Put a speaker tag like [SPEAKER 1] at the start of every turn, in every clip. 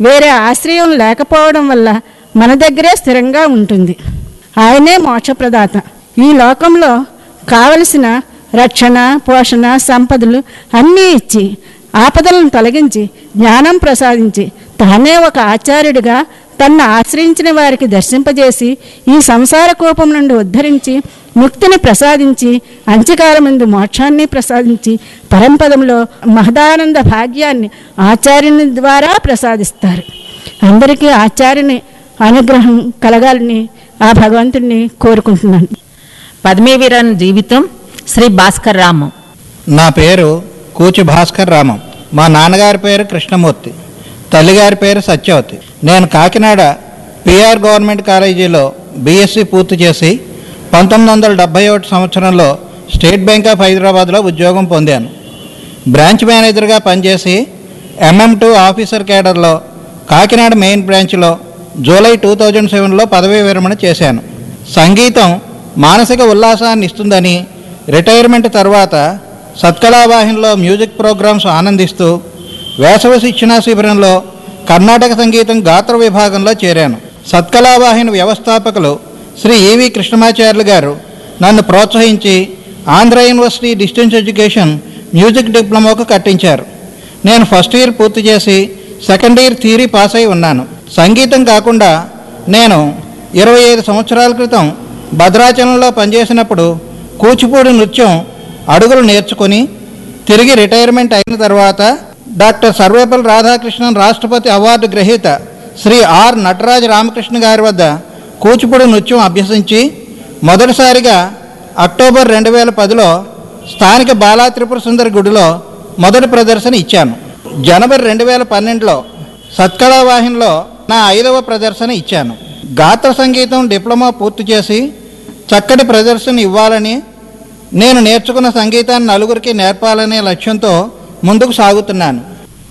[SPEAKER 1] వేరే ఆశ్రయం లేకపోవడం వల్ల మన దగ్గరే స్థిరంగా ఉంటుంది ఆయనే మోక్షప్రదాత ఈ లోకంలో కావలసిన రక్షణ పోషణ సంపదలు అన్నీ ఇచ్చి ఆపదలను తొలగించి జ్ఞానం ప్రసాదించి తానే ఒక ఆచార్యుడిగా తన్ను ఆశ్రయించిన వారికి దర్శింపజేసి ఈ సంసార కోపం నుండి ఉద్ధరించి ముక్తిని ప్రసాదించి అంత్యకాలమందు మోక్షాన్ని ప్రసాదించి పరంపదంలో మహదానంద భాగ్యాన్ని ఆచార్యుని ద్వారా ప్రసాదిస్తారు అందరికీ ఆచార్యుని అనుగ్రహం కలగాలని ఆ భగవంతుడిని కోరుకుంటున్నాను
[SPEAKER 2] పద్మీవీరన్ జీవితం శ్రీ భాస్కర్ రామం
[SPEAKER 3] నా పేరు కూచి భాస్కర్ రామం మా నాన్నగారి పేరు కృష్ణమూర్తి తల్లిగారి పేరు సత్యవతి నేను కాకినాడ పిఆర్ గవర్నమెంట్ కాలేజీలో బీఎస్సీ పూర్తి చేసి పంతొమ్మిది వందల డెబ్భై ఒకటి సంవత్సరంలో స్టేట్ బ్యాంక్ ఆఫ్ హైదరాబాద్లో ఉద్యోగం పొందాను బ్రాంచ్ మేనేజర్గా పనిచేసి ఎంఎం టూ ఆఫీసర్ కేడర్లో కాకినాడ మెయిన్ బ్రాంచ్లో జూలై టూ థౌజండ్ సెవెన్లో పదవీ విరమణ చేశాను సంగీతం మానసిక ఉల్లాసాన్ని ఇస్తుందని రిటైర్మెంట్ తర్వాత సత్కళావాహినిలో మ్యూజిక్ ప్రోగ్రామ్స్ ఆనందిస్తూ వేసవి శిక్షణా శిబిరంలో కర్ణాటక సంగీతం గాత్ర విభాగంలో చేరాను సత్కళావాహిని వ్యవస్థాపకులు శ్రీ ఈవి కృష్ణమాచార్యులు గారు నన్ను ప్రోత్సహించి Andhra university distance education music డిప్లొమాకు కట్టించారు నేను ఫస్ట్ ఇయర్ పూర్తి చేసి సెకండ్ ఇయర్ థియరీ పాస్ అయి ఉన్నాను సంగీతం కాకుండా నేను ఇరవై ఐదు సంవత్సరాల క్రితం భద్రాచలంలో పనిచేసినప్పుడు కూచిపూడి నృత్యం అడుగులు నేర్చుకొని తిరిగి రిటైర్మెంట్ అయిన తర్వాత డాక్టర్ సర్వేపల్లి రాధాకృష్ణన్ రాష్ట్రపతి అవార్డు గ్రహీత శ్రీ ఆర్ నటరాజ రామకృష్ణ గారి వద్ద కూచిపూడి నృత్యం అభ్యసించి మొదటిసారిగా అక్టోబర్ రెండు వేల పదిలో స్థానిక బాలా త్రిపుర సుందరి గుడిలో మొదటి ప్రదర్శన ఇచ్చాను జనవరి రెండు వేల పన్నెండులో సత్కళా వాహినిలో నా ఐదవ ప్రదర్శన ఇచ్చాను గాత్ర సంగీతం డిప్లొమా పూర్తి చేసి చక్కటి ప్రదర్శన ఇవ్వాలని నేను నేర్చుకున్న సంగీతాన్ని నలుగురికి నేర్పాలనే లక్ష్యంతో ముందుకు సాగుతున్నాను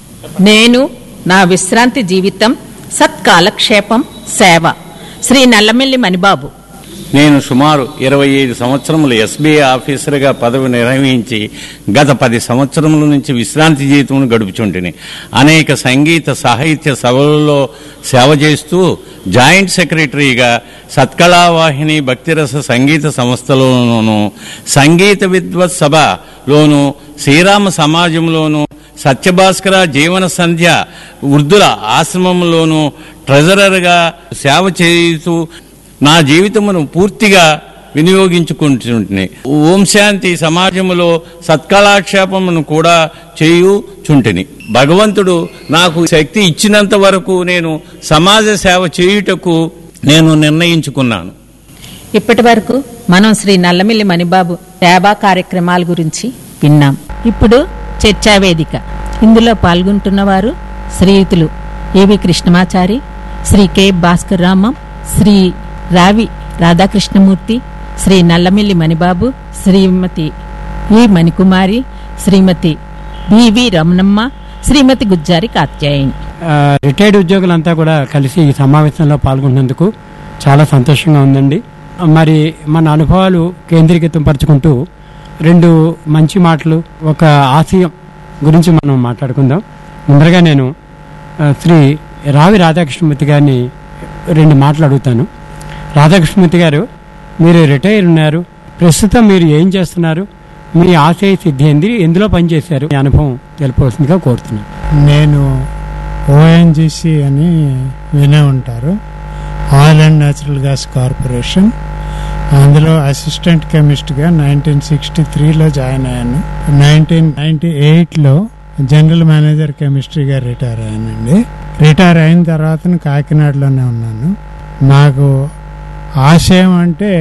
[SPEAKER 2] నేను నా విశ్రాంతి జీవితం సత్కాలక్షేపం సేవ శ్రీ నల్లమిల్లి మణిబాబు
[SPEAKER 4] నేను సుమారు ఇరవై ఐదు సంవత్సరములు ఎస్బీఐ ఆఫీసర్గా పదవి నిర్వహించి గత పది సంవత్సరముల నుంచి విశ్రాంతి జీవితమును గడుపుచుంటిని అనేక సంగీత సాహిత్య సభలలో సేవ చేస్తూ జాయింట్ సెక్రటరీగా సత్కళావాహిని భక్తిరస సంగీత సంస్థలోనూ సంగీత విద్వత్ సభలోను శ్రీరామ సమాజంలోను సత్యభాస్కర జీవన సంధ్య వృద్ధుల ఆశ్రమంలోను ట్రెజరర్గా సేవ చేస్తూ నా జీవితమును పూర్తిగా వినియోగించుకుంటుంటే ఓం శాంతి సమాజములో సత్కళాక్షేపమును కూడా చేయుచుంటిని భగవంతుడు నాకు శక్తి ఇచ్చినంత వరకు నేను సమాజ సేవ చేయుటకు నేను నిర్ణయించుకున్నాను
[SPEAKER 2] ఇప్పటి వరకు మనం శ్రీ నల్లమిల్లి మణిబాబు సేవా కార్యక్రమాల గురించి విన్నాం ఇప్పుడు చర్చా వేదిక ఇందులో పాల్గొంటున్న వారు శ్రీయుతులు AV Krishnamachari Shri K Bhaskar Ramam Shri Ravi Radhakrishnamurthy Shri Nallamilli Manibabu Shrimati E Manikumari Shrimati BV Ramanamma Shrimati Gujjari Katyayani
[SPEAKER 5] ఆ, రిటైర్డ్ ఉద్యోగులంతా కూడా కలిసి ఈ సమావేశంలో పాల్గొన్నందుకు చాలా సంతోషంగా ఉందండి మరి మన అనుభవాలు కేంద్రీకృతం పరుచుకుంటూ రెండు మంచి మాటలు ఒక ఆశయం గురించి మనం మాట్లాడుకుందాం ముందరగా నేను ఆ, శ్రీ రావి రాధాకృష్ణమూర్తి గారిని రెండు మాటలు అడుగుతాను రాధాకృష్ణమూర్తి గారు మీరు రిటైర్ ఉన్నారు ప్రస్తుతం మీరు ఏం చేస్తున్నారు మీ ఆశయ సిద్ధి ఏంది ఎందులో పనిచేశారు మీ అనుభవం తెలుపవలసిందిగా కోరుతున్నాను
[SPEAKER 6] నేను ఓఎన్జిసి అని వినే ఉంటారు oil and natural gas corporation అందులో అసిస్టెంట్ కెమిస్ట్గా నైన్టీన్ సిక్స్టీ త్రీలో జాయిన్ అయ్యాను నైన్టీన్ నైన్టీ ఎయిట్లో జనరల్ మేనేజర్ కెమిస్ట్రీగా రిటైర్ అయ్యానండి రిటైర్ అయిన తర్వాత కాకినాడలోనే ఉన్నాను నాకు ఆశయం అంటే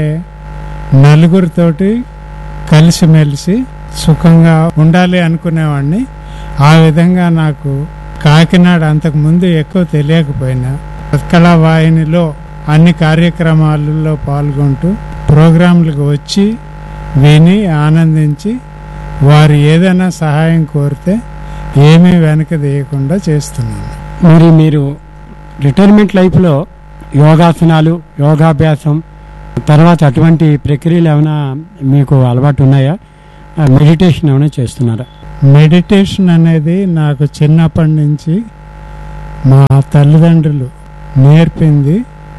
[SPEAKER 6] నలుగురితోటి కలిసిమెలిసి సుఖంగా ఉండాలి అనుకునేవాడిని ఆ విధంగా నాకు కాకినాడ అంతకు ముందు ఎక్కువ తెలియకపోయినా కళా వాహినిలో అన్ని కార్యక్రమాలలో పాల్గొంటూ ప్రోగ్రాంలకు వచ్చి విని ఆనందించి వారు ఏదైనా సహాయం కోరితే ఏమీ వెనక తీయకుండా చేస్తున్నాను
[SPEAKER 5] మరి మీరు రిటైర్మెంట్ లైఫ్లో యోగాసనాలు యోగాభ్యాసం తర్వాత అటువంటి ప్రక్రియలు ఏమైనా మీకు అలవాటు ఉన్నాయా ఆ, మెడిటేషన్ ఏమైనా చేస్తున్నారా
[SPEAKER 6] మెడిటేషన్ అనేది నాకు చిన్నప్పటి నుంచి మా తల్లిదండ్రులు నేర్పింది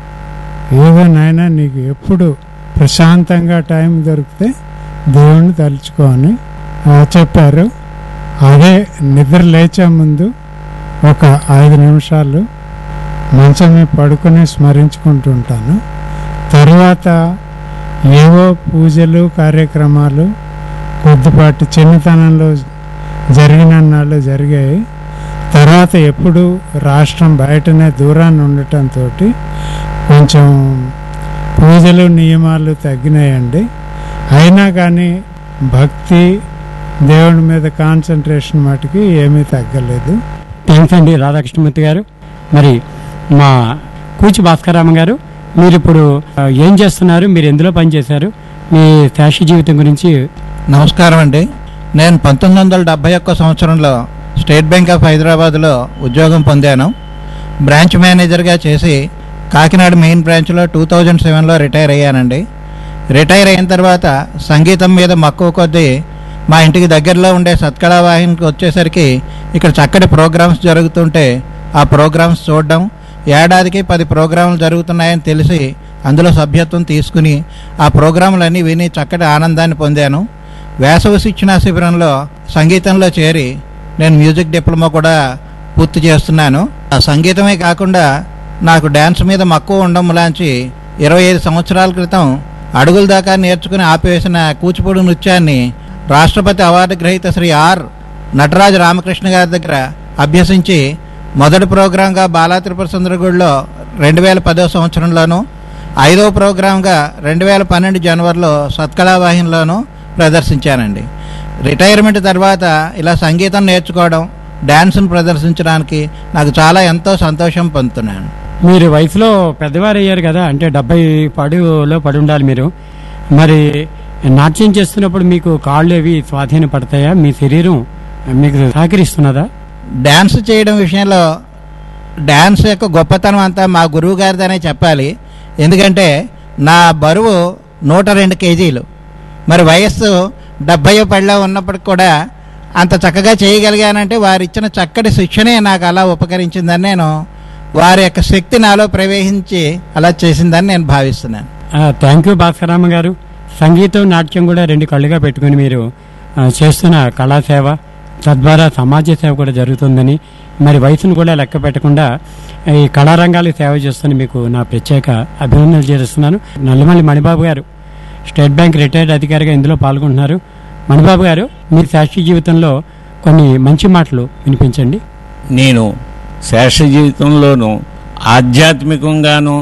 [SPEAKER 6] ఏదో నాయనా నీకు ఎప్పుడు ప్రశాంతంగా టైం దొరికితే దేవుణ్ణి తలుచుకో అని ఆ, చెప్పారు అదే నిద్ర లేచే ముందు ఒక ఐదు నిమిషాలు మంచం మీద పడుకొని స్మరించుకుంటుంటాను తర్వాత ఏవో పూజలు కార్యక్రమాలు కొద్దిపాటి చిన్నతనంలో జరిగిన నాళ్ళు జరిగాయి తర్వాత ఎప్పుడు రాష్ట్రం బయటనే దూరాన్ని ఉండటంతో కొంచెం పూజలు నియమాలు తగ్గినాయండి అయినా కానీ భక్తి దేవుడి మీద కాన్సన్ట్రేషన్ మటుకి ఏమీ తగ్గలేదు
[SPEAKER 5] థ్యాంక్స్ అండి రాధాకృష్ణమూర్తి గారు మరి మా కూచి భాస్కరరామ గారు మీరు ఇప్పుడు ఆ, ఏం చేస్తున్నారు మీరు ఎందులో పనిచేశారు మీ శేష జీవితం గురించి
[SPEAKER 3] నమస్కారం అండి నేను పంతొమ్మిది వందల డెబ్బై ఒక్క సంవత్సరంలో స్టేట్ బ్యాంక్ ఆఫ్ హైదరాబాద్లో ఉద్యోగం పొందాను బ్రాంచ్ మేనేజర్గా చేసి కాకినాడ మెయిన్ బ్రాంచ్లో టూ థౌజండ్ సెవెన్లో రిటైర్ అయ్యానండి రిటైర్ అయిన తర్వాత సంగీతం మీద మక్కువ కొద్దీ మా ఇంటికి దగ్గరలో ఉండే సత్కళా వాహినికి వచ్చేసరికి ఇక్కడ చక్కటి ప్రోగ్రామ్స్ జరుగుతుంటే ఆ ప్రోగ్రామ్స్ చూడడం ఏడాదికి పది ప్రోగ్రాంలు జరుగుతున్నాయని తెలిసి అందులో సభ్యత్వం తీసుకుని ఆ ప్రోగ్రాంలన్నీ విని చక్కటి ఆనందాన్ని పొందాను వేసవి శిక్షణా శిబిరంలో సంగీతంలో చేరి నేను మ్యూజిక్ డిప్లొమా కూడా పూర్తి చేస్తున్నాను ఆ సంగీతమే కాకుండా నాకు డ్యాన్స్ మీద మక్కువ ఉండడం లాంచి ఇరవై ఐదు సంవత్సరాల క్రితం అడుగుల దాకా నేర్చుకుని ఆపివేసిన కూచిపూడి నృత్యాన్ని రాష్ట్రపతి అవార్డు గ్రహీత శ్రీ ఆర్ నటరాజు రామకృష్ణ గారి దగ్గర అభ్యసించి మొదటి ప్రోగ్రాంగా బాలా త్రిపుర సుందరగూడలో రెండు వేల పదో సంవత్సరంలోను ఐదవ ప్రోగ్రాంగా రెండు వేల పన్నెండు జనవరిలో సత్కళావాహినిలోను ప్రదర్శించానండి రిటైర్మెంట్ తర్వాత ఇలా సంగీతం నేర్చుకోవడం డ్యాన్స్ను ప్రదర్శించడానికి నాకు చాలా ఎంతో సంతోషం పొందుతున్నాను
[SPEAKER 5] మీరు వయసులో పెద్దవారు అయ్యారు కదా అంటే డెబ్బై పడులో పడి ఉండాలి మీరు మరి నాట్యం చేస్తున్నప్పుడు మీకు కాళ్ళు అవి స్వాధీన పడతాయా మీ శరీరం మీకు సహకరిస్తున్నదా
[SPEAKER 3] డ్యాన్స్ చేయడం విషయంలో డ్యాన్స్ యొక్క గొప్పతనం అంతా మా గురువు గారిదనే చెప్పాలి ఎందుకంటే నా బరువు నూట రెండు కేజీలు మరి వయస్సు డెబ్బై పడిలో ఉన్నప్పటికి కూడా అంత చక్కగా చేయగలిగానంటే వారు ఇచ్చిన చక్కటి శిక్షణే నాకు అలా ఉపకరించిందని నేను వారి యొక్క శక్తి నాలో ప్రవేశించి అలా చేసిందని నేను భావిస్తున్నాను
[SPEAKER 5] థ్యాంక్ యూ భాస్కరరామ గారు సంగీతం నాట్యం కూడా రెండు కళ్ళుగా పెట్టుకుని మీరు ఆ, చేస్తున్న కళాసేవ తద్వారా సమాజ సేవ కూడా జరుగుతుందని మరి వయసును కూడా లెక్క పెట్టకుండా ఈ కళారంగాలకు సేవ చేస్తున్న మీకు నా ప్రత్యేక అభినందనలు చేస్తున్నాను నల్లమల్లి మణిబాబు గారు స్టేట్ బ్యాంక్ రిటైర్డ్ అధికారిగా ఇందులో పాల్గొంటున్నారు మణిబాబు గారు మీ శాస్త్రీయ జీవితంలో కొన్ని మంచి మాటలు వినిపించండి
[SPEAKER 4] నేను శేష జీవితంలోనూ ఆధ్యాత్మికంగాను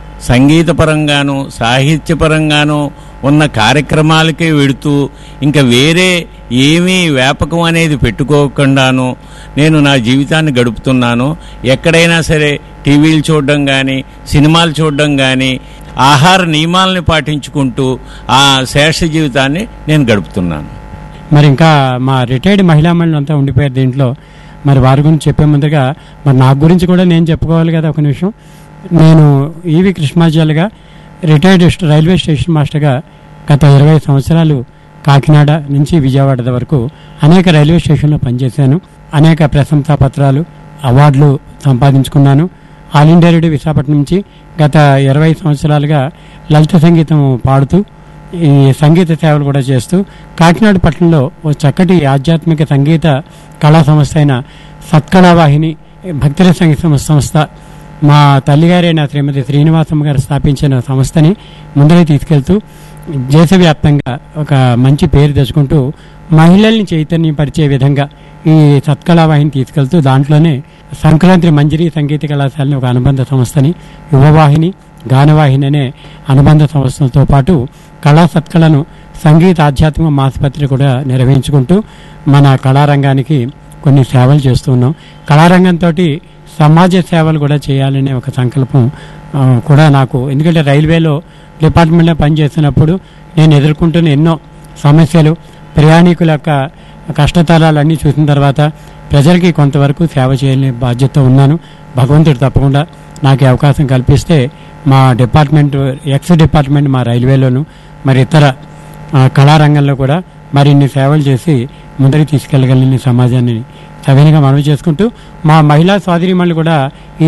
[SPEAKER 4] సంగీతపరంగాను సాహిత్యపరంగాను ఉన్న కార్యక్రమాలకే వెడుతూ ఇంకా వేరే ఏమీ వ్యాపకం అనేది పెట్టుకోకుండాను నేను నా జీవితాన్ని గడుపుతున్నాను ఎక్కడైనా సరే టీవీలు చూడడం కానీ సినిమాలు చూడడం కానీ ఆహార నియమాలని పాటించుకుంటూ ఆ శేష జీవితాన్ని నేను గడుపుతున్నాను
[SPEAKER 5] మరి ఇంకా మా రిటైర్డ్ మహిళా మహిళలు అంతా ఉండిపోయారు దీంట్లో మరి వారి గురించి చెప్పే ముందుగా మరి నా గురించి కూడా నేను చెప్పుకోవాలి కదా ఒక నిమిషం నేను ఈవి కృష్ణాచార్యులుగా రిటైర్డ్ స్ట- రైల్వే స్టేషన్ మాస్టర్గా గత ఇరవై సంవత్సరాలు కాకినాడ నుంచి విజయవాడ వరకు అనేక రైల్వే స్టేషన్లో పనిచేశాను అనేక ప్రశంసా పత్రాలు అవార్డులు సంపాదించుకున్నాను ఆల్ ఇండియా రేడియో విశాఖపట్నం నుంచి గత ఇరవై సంవత్సరాలుగా లలిత సంగీతం పాడుతూ ఈ సంగీత సేవలు కూడా చేస్తూ కాకినాడ పట్టణంలో ఓ చక్కటి ఆధ్యాత్మిక సంగీత కళా సంస్థ అయిన సత్కళావాహిని భక్తుల సంగీత సంస్థ- సంస్థ మా తల్లిగారైన శ్రీమతి శ్రీనివాసమ్మ గారు స్థాపించిన సంస్థని ముందరే తీసుకెళ్తూ దేశవ్యాప్తంగా ఒక మంచి పేరు తెచ్చుకుంటూ మహిళల్ని చైతన్యపరిచే విధంగా ఈ సత్కళావాహిని తీసుకెళ్తూ దాంట్లోనే సంక్రాంతి మంజరి సంగీత కళాశాలని ఒక అనుబంధ సంస్థని యువవాహిని గానవాహిని అనే అనుబంధ సంస్థలతో పాటు కళా సత్కళను సంగీత ఆధ్యాత్మిక మాసపత్రి కూడా నిర్వహించుకుంటూ మన కళారంగానికి కొన్ని సేవలు చేస్తున్నాం కళారంగంతో సమాజ సేవలు కూడా చేయాలనే ఒక సంకల్పం ఆ, కూడా నాకు ఎందుకంటే రైల్వేలో డిపార్ట్మెంట్లో పనిచేస్తున్నప్పుడు నేను ఎదుర్కొంటున్న ఎన్నో సమస్యలు ప్రయాణికుల యొక్క కష్టతరాలన్నీ చూసిన తర్వాత ప్రజలకి కొంతవరకు సేవ చేయాలనే బాధ్యత ఉన్నాను భగవంతుడు తప్పకుండా నాకు ఈ అవకాశం కల్పిస్తే మా డిపార్ట్మెంట్ ఎక్స్ డిపార్ట్మెంట్ మా రైల్వేలోను మరి ఇతర ఆ, కళారంగంలో కూడా మరిన్ని సేవలు చేసి ముందరికి తీసుకెళ్ళగలని సమాజాన్ని సవినిగా మనవి చేసుకుంటూ మా మహిళా సోదరిమణులు కూడా ఈ